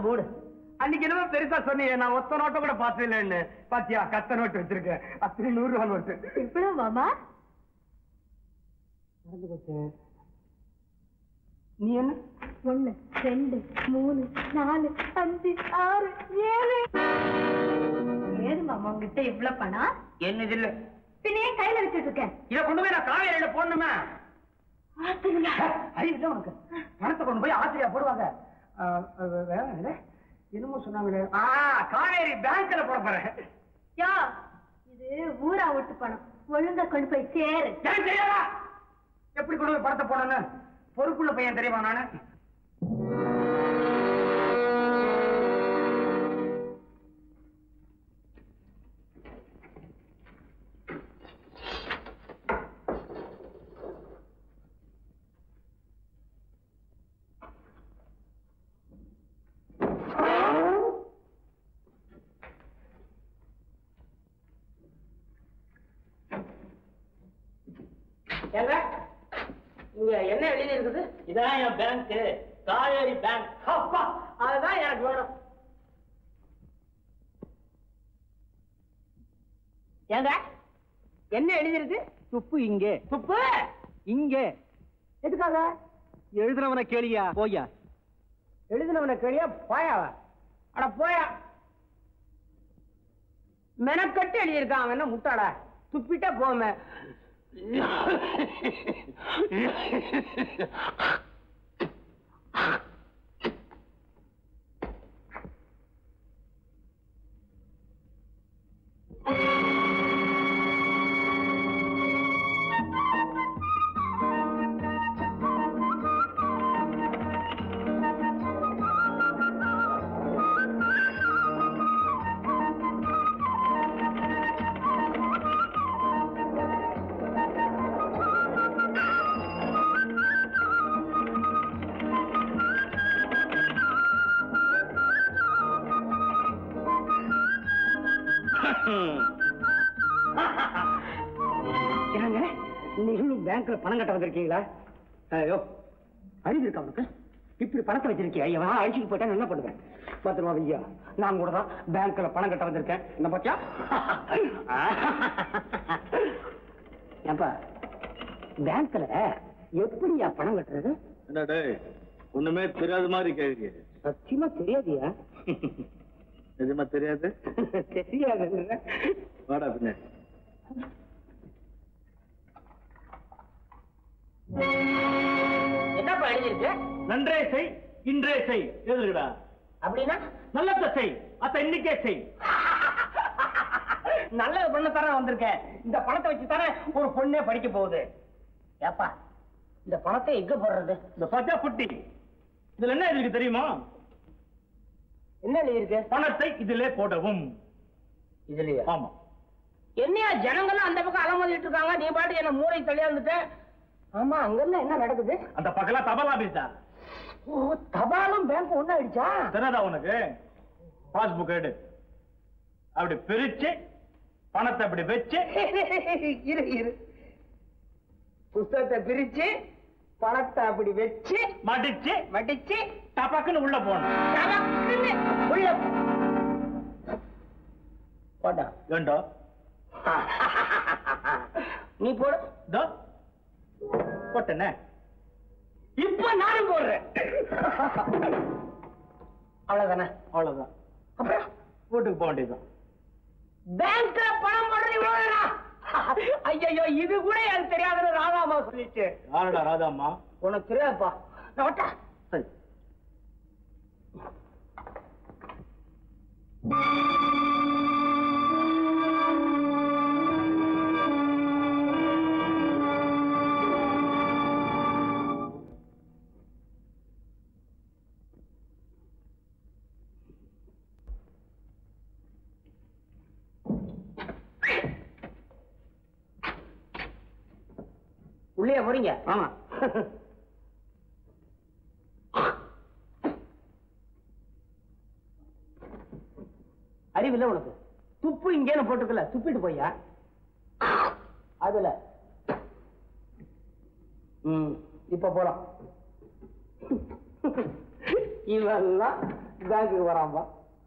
மூடு அன்னைக்கு என்னமோ பெருசா சொன்னீங்க நான் ஒத்த நோட்டை கூட பார்த்தது இல்லைன்னு பாத்தியா கத்த நோட்டு வச்சிருக்கேன் அத்தனை நூறு ரூபா நோட்டு எவ்வளவு மாமா மறந்து போச்சு நீ என்ன ஒண்ணு ரெண்டு மூணு நாலு அஞ்சு ஆறு ஏழு ஏது மாமா உங்ககிட்ட இவ்வளவு பணம் என்னது இல்ல பின்ன ஏன் கையில வச்சுட்டு இருக்கேன் இத கொண்டு போய் நான் காவேரியில போடணுமே ஆத்துங்களா அறிவு இல்ல உனக்கு பணத்தை கொண்டு போய் ஆசிரியா போடுவாங்க ஆ, அது வேற என்ன? என்னமோ சொன்னாங்களே ஆ காவேரி பேங்க்ல போட போறேன் யா இது ஊரா விட்டு பணம் ஒழுங்கா கொண்டு போய் சேரு ஏன் செய்யறா எப்படி கொண்டு போய் பணத்தை போடணும் பொறுப்புள்ள பையன் தெரியுமா நானு ஏங்க இங்க என்ன எழுதி இருக்குது இதான் என் பேங்க் காவேரி பேங்க் அப்பா அதுதான் எனக்கு வேணும் ஏங்க என்ன எழுதிருக்கு துப்பு இங்கே துப்பு இங்கே எதுக்காக எழுதுனவனை கேளியா போயா எழுதினவனை கேளியா போயாவ அட போயா மெனக்கட்டு எழுதியிருக்கான் அவன் என்ன முட்டாடா துப்பிட்டா போமே ஏங்க நீங்களும் பேங்க்ல பணம் கட்ட வந்திருக்கீங்களா ஐயோ அறிவு இருக்கா உனக்கு இப்படி பணத்தை வச்சிருக்கியா எவன் அழிச்சுட்டு போயிட்டா என்ன பண்ணுவேன் பத்திரமா ஐயா நான் கூட தான் பேங்க்ல பணம் கட்ட வந்திருக்கேன் என்ன பாத்தியா ஏப்பா பேங்க்ல எப்படியா பணம் கட்டுறது என்னடே ஒண்ணுமே தெரியாத மாதிரி கேக்குறீங்க சத்தியமா தெரியாதியா நிஜமா தெரியாது தெரியாது வாடா பின்ன என்னப்பா எழுதியிருக்கு நன்றே செய் இன்றே செய் எழுதுடா அப்படின்னா நல்லத செய் அத்த இன்னைக்கே செய் நல்லது பண்ண தானே வந்திருக்கேன் இந்த பணத்தை வச்சு தானே ஒரு பொண்ணே படிக்க போகுது ஏப்பா இந்த பணத்தை எங்க போடுறது இந்த பச்சா புட்டி இதுல என்ன இருக்கு தெரியுமா என்ன எழுதியிருக்கு பணத்தை இதிலே போடவும் இதுலயா ஆமா என்னையா ஜனங்கள்லாம் அந்த பக்கம் அலமோதிட்டு இருக்காங்க நீ பாட்டு என்ன மூளை தள்ளியாந்துட்ட ஆமா அங்கெல்லாம் என்ன நடக்குது அந்த பக்கலா தபால் ஆபீஸ் தான் ஓ தபாலும் பேங்க் ஒண்ணு ஆயிடுச்சா தெரியாதா உனக்கு பாஸ்புக் எடு அப்படி பிரிச்சு பணத்தை அப்படி வச்சு இரு இரு புஸ்தகத்தை பிரிச்சு பணத்தை அப்படி வச்சு மடிச்சு மடிச்சு டபக்குன்னு உள்ள போகணும் டபக்குன்னு உள்ள போட்டா ஏண்டா நீ போடு இதோ போட்டேனே இப்ப நானும் போடுறேன் அவ்வளவுதானே அவ்வளவுதான் அப்புறம் வீட்டுக்கு போக வேண்டியதுதான் பேங்க்ல பணம் போடுறது இவ்வளவுதானா ஐயோ இது கூட எனக்கு தெரியாதுன்னு ராதாமா சொல்லிச்சு யாரடா ராதாம்மா உனக்கு தெரியாதுப்பா நான் வட்டா சரி உள்ளே போறீங்க ஆமா அறிவில்ல உனக்கு துப்பு இங்கேன்னு போட்டுக்கல துப்பிட்டு போய்யா அதுல ம் இப்ப போலாம் இவெல்லாம் பேங்க்குக்கு வராம்பா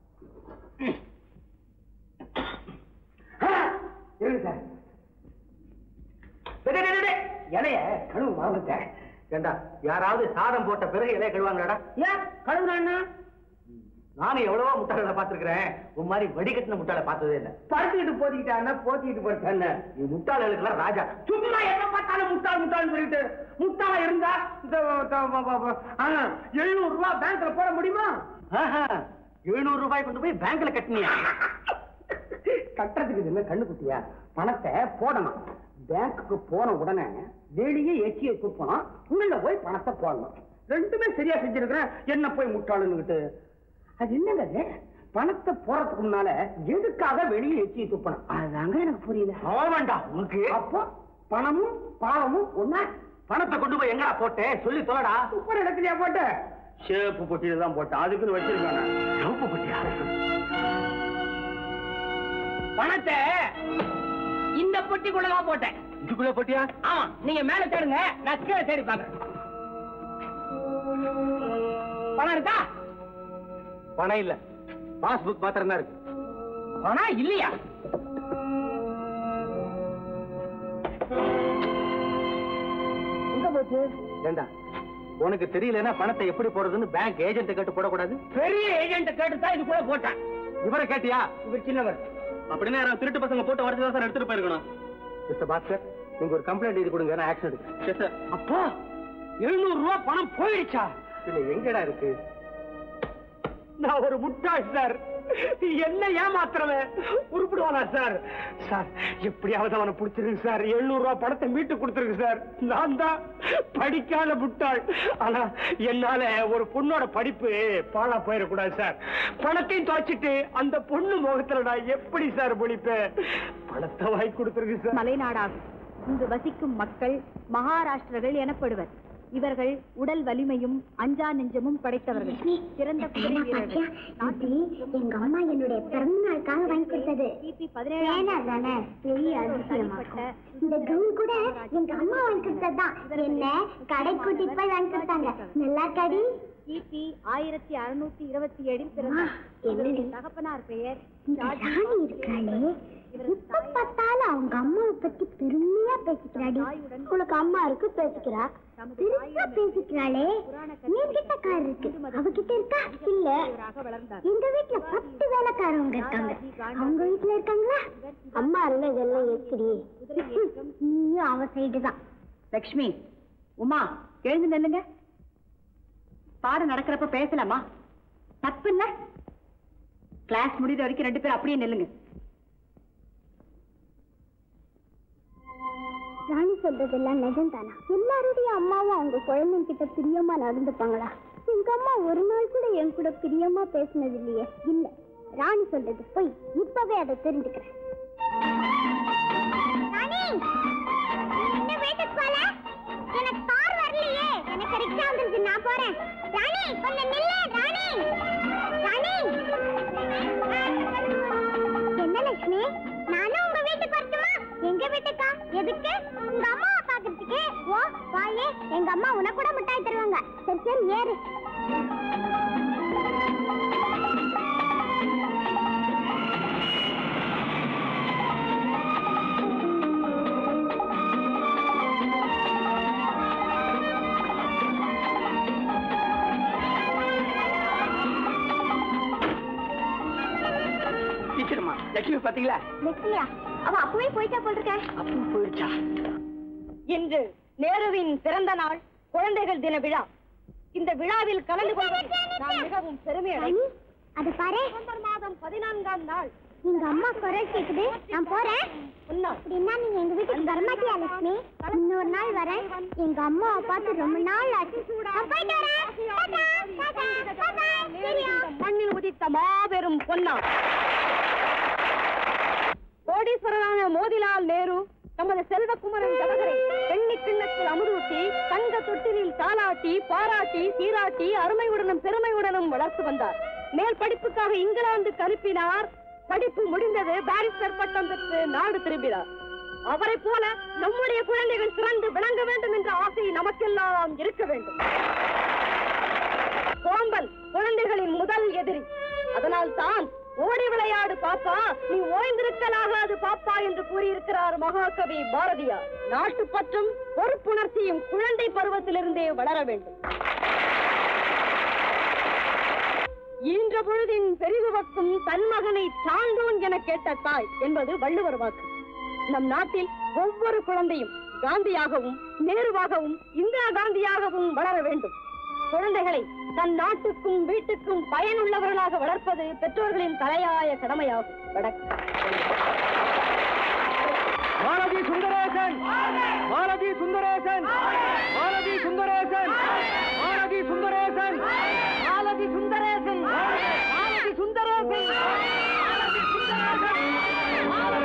இருக்கு சார் டேய், டேய், டேய், டேய். இலைய கழுவு மறந்துட்டேன் ஏண்டா யாராவது சாதம் போட்ட பிறகு இலைய கழுவாங்களாடா ஏன் கழுவுனா நானும் எவ்வளவோ முட்டாளை பார்த்திருக்கிறேன் உன் மாதிரி வடிகட்டின முட்டாளை பார்த்ததே இல்ல படுத்துக்கிட்டு போத்திக்கிட்டான்னா போத்திக்கிட்டு போட்டான்னு நீ முட்டாளுக்கெல்லாம் ராஜா சும்மா என்ன பார்த்தாலும் முட்டாள் முட்டாள்னு சொல்லிட்டு முட்டாளா இருந்தா இந்த எழுநூறு ரூபாய் பேங்க்ல போட முடியுமா எழுநூறு ரூபாய் கொண்டு போய் பேங்க்ல கட்டினியா கட்டுறதுக்கு இது என்ன கண்ணு குட்டியா பணத்தை போடணும் பேங்க்குக்கு போன உடனே வெளியே எச்சியை துப்பணும் உள்ள போய் பணத்தை போடணும் ரெண்டுமே சரியா செஞ்சிருக்கிறேன் என்ன போய் முட்டாளுன்னுகிட்டு அது என்னங்க அது? பணத்தை போறதுக்கு முன்னால எதுக்காக வெளியே எச்சியை துப்பணும் அதுதாங்க எனக்கு புரியல வேண்டாம் உனக்கு அப்போ பணமும் பாவமும் ஒண்ணா பணத்தை கொண்டு போய் எங்கடா போட்டேன் சொல்லி சொல்லடா துப்புற இடத்துலயா போட்ட சேப்பு பொட்டியில தான் போட்டேன் அதுக்குன்னு வச்சிருக்கேன் சேப்பு பொட்டியா பணத்தை இந்த பொட்டிக்குள்ளதான் போட்டேன் இதுக்குள்ள போட்டியா ஆமா நீங்க மேல தேடுங்க நான் கீழே தேடி பாக்குறேன் பணம் இருக்கா பணம் இல்ல பாஸ்புக் மாத்திரம் தான் இருக்கு பணம் இல்லையா எங்க போச்சு ஏண்டா உனக்கு தெரியலன்னா பணத்தை எப்படி போடுறதுன்னு பேங்க் ஏஜென்ட் கேட்டு போடக்கூடாது பெரிய ஏஜென்ட் கேட்டு தான் இதுக்குள்ள போட்டேன் இவரை கேட்டியா இவர் சின்னவர் அப்படின்னா யாராவது திருட்டு பசங்க போட்டு வரது சார் எடுத்துட்டு போயிருக்கணும் மிஸ்டர் பாஸ்கர் நீங்க ஒரு கம்ப்ளைண்ட் எழுதி கொடுங்க நான் ஆக்ஷன் எடுக்கிறேன் சார் அப்பா எழுநூறு ரூபாய் பணம் போயிடுச்சா இல்ல எங்கடா இருக்கு நான் ஒரு முட்டாள் சார் என்ன ஏமாத்துறவன் உருப்பிடுவானா சார் சார் எப்படியாவது அவனை பிடிச்சிருக்கு சார் எழுநூறு ரூபாய் பணத்தை மீட்டு கொடுத்துருக்கு சார் நான் தான் படிக்காத முட்டாள் ஆனா என்னால ஒரு பொண்ணோட படிப்பு பாழா போயிடக்கூடாது சார் பணத்தையும் துவைச்சிட்டு அந்த பொண்ணு முகத்துல நான் எப்படி சார் முழிப்பேன் பணத்தை வாங்கி கொடுத்துருக்கு சார் மலைநாடாகும் இங்கு வசிக்கும் மக்கள் மகாராஷ்டிரர்கள் எனப்படுவர் இவர்கள் உடல் வலிமையும் அஞ்சா நெஞ்சமும் படைத்தவர்கள் சிறந்த குதிரை வீரர்கள் நாட்டில் எங்க அம்மா என்னுடைய பிறந்த நாளுக்காக வாங்கி கொடுத்தது கிபி ஏனா தானே பெரிய அதிசயமா இந்த கவுன் கூட எங்க அம்மா வாங்கி கொடுத்ததுதான் என்ன கடை கூட்டிட்டு போய் வாங்கி கொடுத்தாங்க நல்லா கடி கிபி ஆயிரத்தி அறுநூத்தி இருபத்தி ஏழில் பிறந்தார் ஆ, என்னடி? இவருடைய தகப்பனார் பெயர் இந்த ராணி இருக்காளே இப்ப பார்த்தாலும் அவங்க அம்மாவை பத்தி பெருமையா பேசிக்கிறாடி உனக்கு அம்மா இருக்கு பேசிக்கிறா பெருசா பேசிக்கிறாளே என்கிட்ட கார் இருக்கு அவகிட்ட இருக்கா இல்ல இவராக வளர்ந்தார் எங்க வீட்டுல பத்து வேலைக்காரவங்க இருக்காங்க அவங்க வீட்டுல இருக்காங்களா அம்மா இருந்தா இதெல்லாம் எப்படி நீயும் அவ சைடு தான் லக்ஷ்மி உமா எழுந்து நில்லுங்க பாடம் நடக்கிறப்ப பேசலாமா தப்பு இல்ல கிளாஸ் முடிகிற வரைக்கும் ரெண்டு பேரும் அப்படியே நில்லுங்க ராணி சொல்றதெல்லாம் நிஜம்தானா எல்லாருடைய அம்மாவும் அவங்க குழந்தைங்க கிட்ட பிரியமா நடந்துப்பாங்களா எங்க அம்மா ஒரு நாள் கூட என் கூட பிரியமா பேசினது இல்லையே இல்ல ராணி சொல்றது போய் இப்பவே அதை தெரிஞ்சுக்கிறேன் ராணி என்ன வீட்டுக்கு போல எனக்கு கார் வரலையே எனக்கு ரிக்ஷா வந்துருச்சு நான் போறேன் ராணி கொஞ்சம் நில்லு ராணி ராணி என்ன லட்சுமி நானும் உங்க வீட்டுக்கு வரட்டுமா எங்க வீட்டுக்கா எதுக்கு உங்க அம்மாவை பாக்குறதுக்கு ஓ வாயே எங்க அம்மா உனக்கு கூட மிட்டாய் தருவாங்க சரி சரி ஏறு டீச்சர்மா லட்சுமி பாத்தீங்களா லட்சுமியா அவ அப்பவே போயிட்டா போல் இருக்க அப்போ போயிடுச்சா இன்று நேருவின் பிறந்த நாள் குழந்தைகள் தின விழா இந்த விழாவில் கலந்து கொள்வதில் நான் மிகவும் பெருமை ராணி அது பாரு நவம்பர் மாதம் பதினான்காம் நாள் எங்க அம்மா குரல் கேக்குது நான் போறேன் முன்னாள் அப்படின்னா நீங்க எங்க வீட்டுக்கு வரமாட்டியா லட்சுமி இன்னொரு நாள் வரேன் எங்க அம்மாவை பார்த்து ரொம்ப நாள் ஆச்சு நான் போயிட்டு வரேன் டாடா, டாடா, டாடா, சரியா? மண்ணில் உதித்த மாபெரும் பொன்னார் கோடீஸ்வரரான மோதிலால் நேரு நமது செல்வகுமரன் ஜவஹரை வெள்ளி கிண்ணத்தில் அமுதூட்டி தங்க தொட்டிலில் தாலாட்டி பாராட்டி சீராட்டி அருமையுடனும் பெருமையுடனும் வளர்த்து வந்தார் மேல் படிப்புக்காக இங்கிலாந்துக்கு அனுப்பினார் படிப்பு முடிந்தது பாரிஸ்டர் பட்டம் பெற்று நாடு திரும்பினார் அவரை போல நம்முடைய குழந்தைகள் சிறந்து விளங்க வேண்டும் என்ற ஆசை நமக்கெல்லாம் இருக்க வேண்டும் சோம்பல் குழந்தைகளின் முதல் எதிரி அதனால் தான் ஓடி விளையாடு பாப்பா நீ ஓய்ந்திருக்கலாகாது பாப்பா என்று கூறியிருக்கிறார் மகாகவி பாரதியார் நாட்டுப்பற்றும் பொறுப்புணர்ச்சியும் குழந்தை பருவத்திலிருந்தே வளர வேண்டும் ஈன்ற பொழுதின் பெரிதுவக்கும் தன் மகனை சான்றோன் என கேட்ட தாய் என்பது வள்ளுவர் வாக்கு நம் நாட்டில் ஒவ்வொரு குழந்தையும் காந்தியாகவும் நேருவாகவும் இந்திரா காந்தியாகவும் வளர வேண்டும் குழந்தைகளை தன் நாட்டுக்கும் வீட்டுக்கும் பயனுள்ளவர்களாக வளர்ப்பது பெற்றோர்களின் தலையாய கடமையாகும் வணக்கம் மாலதி சுந்தரேசன் மாலதி சுந்தரேசன் மாலதி சுந்தரேசன் மாலதி சுந்தரேசன் மாலதி சுந்தரேசன் மாலதி சுந்தரேசன் மாலதி சுந்தரேசன்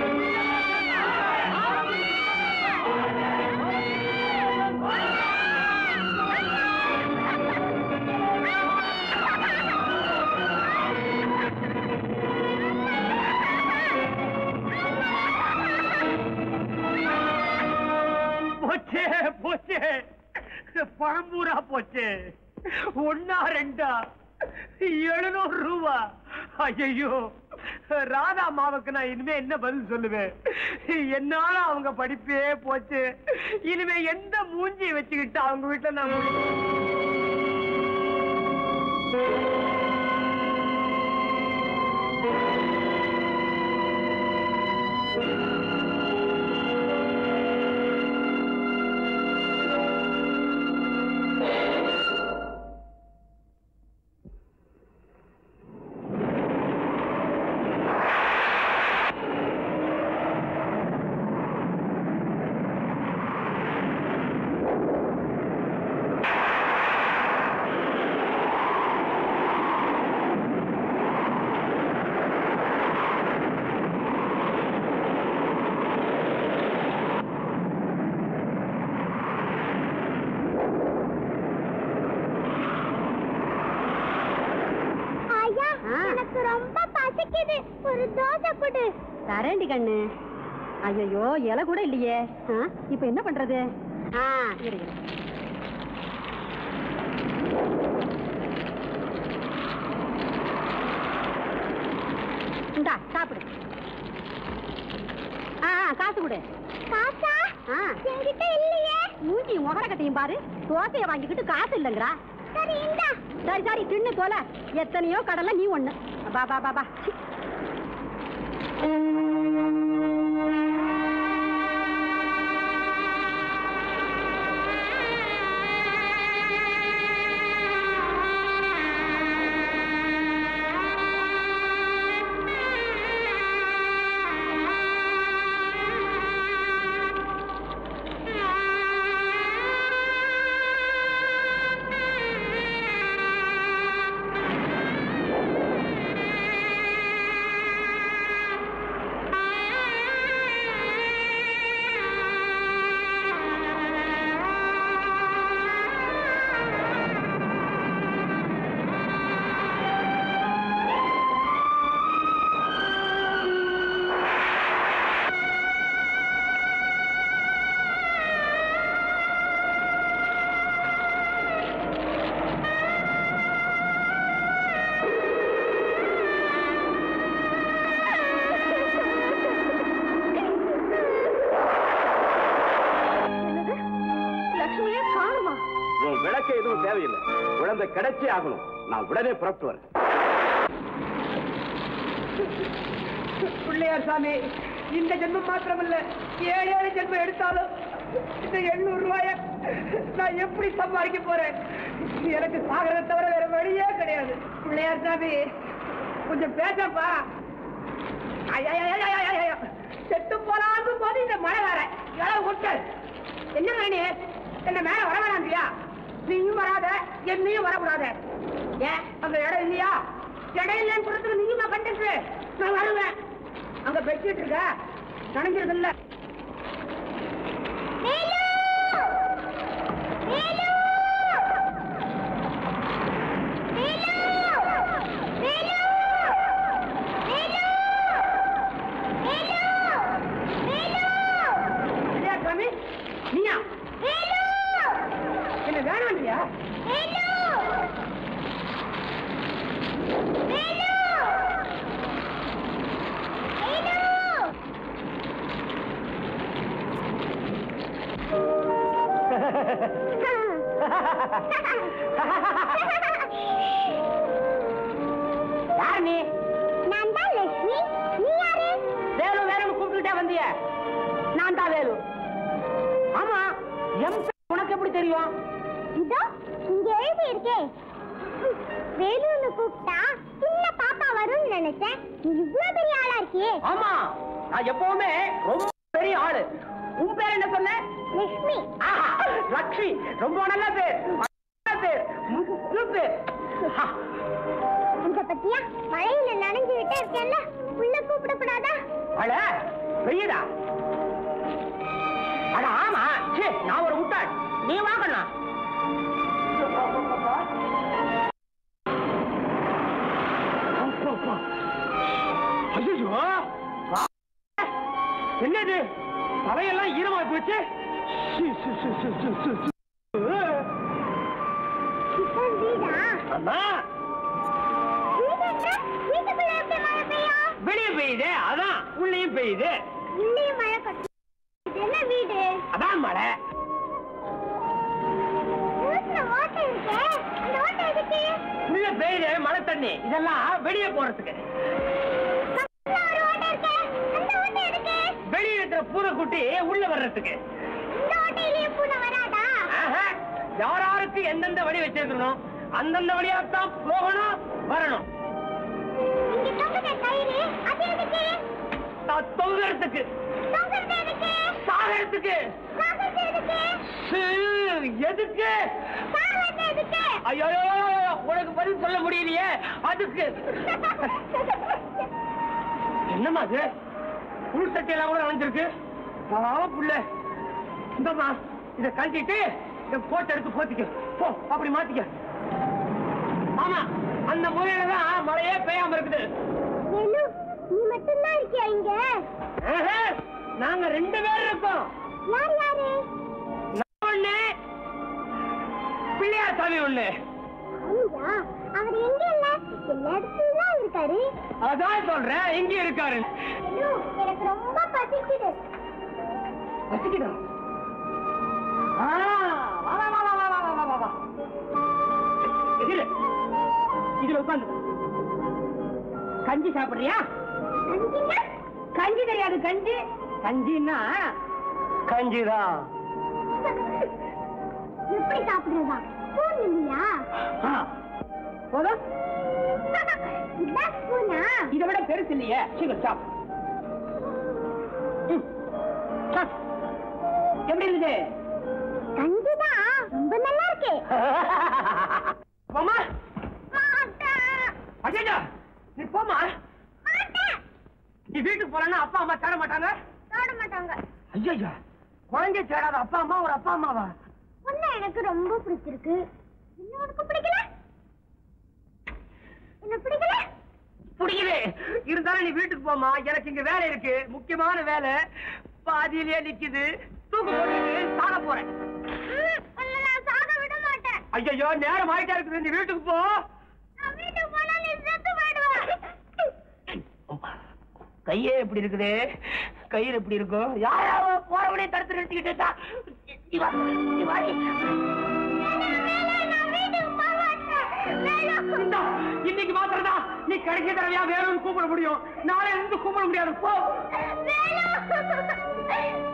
போச்சே போச்சே பழம்பூரா போச்சே ஒன்னா ரெண்டா எழுநூறு ரூபா ஐயோ ராதா மாவுக்கு நான் இனிமே என்ன பதில் சொல்லுவேன் என்னால அவங்க படிப்பே போச்சு இனிமே எந்த மூஞ்சியை வச்சுக்கிட்டு அவங்க வீட்டுல நான் முடியும் ஐயா எனக்கு ரொம்ப பசிக்குது ஒரு தோசை கொடு தரேண்டி கண்ணு ஐயோ இலை கூட இல்லையே இப்ப என்ன பண்றது ஆ இரு இரு. இந்தா சாப்பிடு ஆ ஆ, காசு கொடு காசா ஆ என்கிட்ட இல்லையே மூஞ்சி முகரக்கட்டையும் பாரு தோசையை வாங்கிக்கிட்டு காசு இல்லைங்கிறா சரி இந்தா சரி சரி தின்னு போல எத்தனையோ கடலை நீ ஒண்ணு பா பா பா பா சி. என்னது லக்ஷ்மியே காணுமா உன் விளக்கு எதுவும் தேவையில்லை குழந்தை கிடைச்சே ஆகணும் நான் உடனே புறப்பட்டு வரேன் பிள்ளையார் சாமி இந்த ஜென்மம் மாத்திரமல்ல ஏழு ஏழு ஜென்மம் எடுத்தாலும் இந்த எண்ணூறு ரூபாய நான் எப்படி சம்பாதிக்க போறேன் எனக்கு சாகரத்தை தவிர வேற வழியே கிடையாது பிள்ளையார் சாமி கொஞ்சம் பேசப்பா ஐயா செத்து போலான்னு போது இந்த மழை வேற இளவு கொட்டு என்ன மணி என்ன மேல வர வேணாந்தியா நீயும் வராத என்னையும் வரக்கூடாத ஏன் அங்க இடம் இல்லையா இடம் இல்லைன்னு சொல்றதுக்கு நீயுமா கண்டுட்டு நான் வருவேன் அங்க பெட்ஷீட் இருக்க நனைஞ்சிருது இல்ல சாமி நீயா என்ன வேணாண்டியா யார் நீ நான் தான் லட்சுமி நீ யாரு வேலு வேலுன்னு கூப்பிட்டுட்டே வந்திய நான் தான் வேலு ஆமா எம் பேர் உனக்கு எப்படி தெரியும் இதோ இங்க எழுதி இருக்கே வேலுன்னு கூப்பிட்டா சின்ன பாப்பா வரும்னு நினைச்சேன் நீ இவ்வளவு பெரிய ஆளா இருக்கியே ஆமா நான் எப்பவுமே ரொம்ப பெரிய ஆளு உன் பேர் என்ன சொன்ன லட்சுமி ஆஹா, லக்ஷ்மி ரொம்ப நல்ல பேர் நல்ல பேர் முத்து பேர் ஆ, இந்த பத்தியா மழையில நனைஞ்சு விட்டு இருக்கேன்ல உள்ள கூப்பிடக்கூடாதா மழை பெய்யுதா அட ஆமா சே நான் ஒரு முட்டாள் நீ வாங்கண்ணா ஐயோ என்னது தலையெல்லாம் ஈரமா போச்சு சி, சி, சி, சி, சி, சி, சி. இப்போ வீடா அம்மா வீடுன்னா வீட்டுக்குள்ள எப்படி மழை பெய்யும் வெளியே பெய்யுது அதான் உள்ளேயும் பெய்யுது உள்ளேயும் மழை கொட்டு இது என்ன வீடு அதான் மழை வீட்டுல ஓட்டை இருக்கே அந்த ஓட்டை எதுக்கு உள்ள பெய்யுது மழை தண்ணி இதெல்லாம் வெளியே போறதுக்கு பக்கத்துல ஒரு ஓட்டை இருக்கே அந்த ஓட்டை எதுக்கு வெளியே இருக்கிற பூனைக்குட்டி உள்ள வர்றதுக்கு இந்த ஓட்டையிலேயே பூனை வராதா ஆஹா, யார் யாருக்கு எந்தெந்த வழி வச்சிருக்கணும் அந்தந்த வழியாத்தான் போகணும் வரணும் இங்க தொங்குத கயிறு அது எதுக்கு நான் தொங்குறதுக்கு தொங்குறது எதுக்கு சாகறதுக்கு சாகுறது எதுக்கு சீ, எதுக்கு சாகுறது எதுக்கு ஐயோ உனக்கு பதில் சொல்ல முடியலையே அதுக்கு என்னம்மா அது புல் சட்டையெல்லாம் கூட நனைஞ்சிருக்கு பாவம் புள்ள இந்தம்மா இதை கழட்டிட்டு இந்த கோட்டை எடுத்து போத்திக்க போ அப்படி மாத்திக்க ஆமா அந்த முறையில தான் மழையே பெய்யாம இருக்குது வேலு நீ மட்டும்தான் இருக்கியா இங்க ஆஹா, நாங்க ரெண்டு பேரும் இருக்கோம் யார் யாரு நான் ஒண்ணு பிள்ளையார் சாமி ஒண்ணு ஐயா அவர் எங்க இல்ல எல்லா இடத்துலயும் தான் இருக்காரு அதான் சொல்றேன் இங்க இருக்காரு வேலு எனக்கு ரொம்ப பசிக்குது வச்சுக்கிட்டா ஆ, வா, வா, வா, வா, வா, வா, வா, வா, வா. இதுல இதுல உட்காந்து கஞ்சி சாப்பிடுறியா அங்கின்னா கஞ்சி தெரியாது கஞ்சி கஞ்சின்னா கஞ்சிதான் எப்படி சாப்பிடுறதா ஸ்பூன் இல்லையா ஆ, போதும் இதான் ஸ்பூனா இதை விட பெருசு இல்லையே சீக்கிரம் சாப் ம், சாப். எப்படி இருக்குது கஞ்சிதான் ரொம்ப நல்லா இருக்கு போமா மாட்டேன். அஜயா நீ போமா மாட்டேன். நீ வீட்டுக்கு போறேன்னா அப்பா அம்மா தேட மாட்டாங்க சாப்பிட மாட்டாங்க ஐயா குழந்தை தேடாத அப்பா அம்மா ஒரு அப்பா அம்மாவா பொண்ணு எனக்கு ரொம்ப பிடிச்சிருக்கு இன்னும் உனக்கு பிடிக்கல என்ன பிடிக்கல பிடிக்குது இருந்தாலும் நீ வீட்டுக்கு போமா எனக்கு இங்க வேலை இருக்கு முக்கியமான வேலை பாதியிலேயே நிக்குது தூக்கு போட்டுட்டு சாக போறேன் ம், உன்னை நான் சாக விட மாட்டேன் ஐயோ நேரம் ஆயிட்டா இருக்குது நீ வீட்டுக்கு போ நான் வீட்டுக்கு போனா நீ செத்து போயிடுவ கையே எப்படி இருக்குது கயிறு எப்படி இருக்கும் யாராவது போறவனே தடுத்து நிறுத்திக்கிட்டு இருக்கா? நீ வா, நீ வா நீ. நான் வீட்டுக்கு போக மாட்டேன் வேணாம். இந்தா, இன்னைக்கு மாத்திரம் தான் நீ கடைசி தடவையா வேணும்னு கூப்பிட முடியும் நாளை இருந்து கூப்பிட முடியாது போ வேணாம்.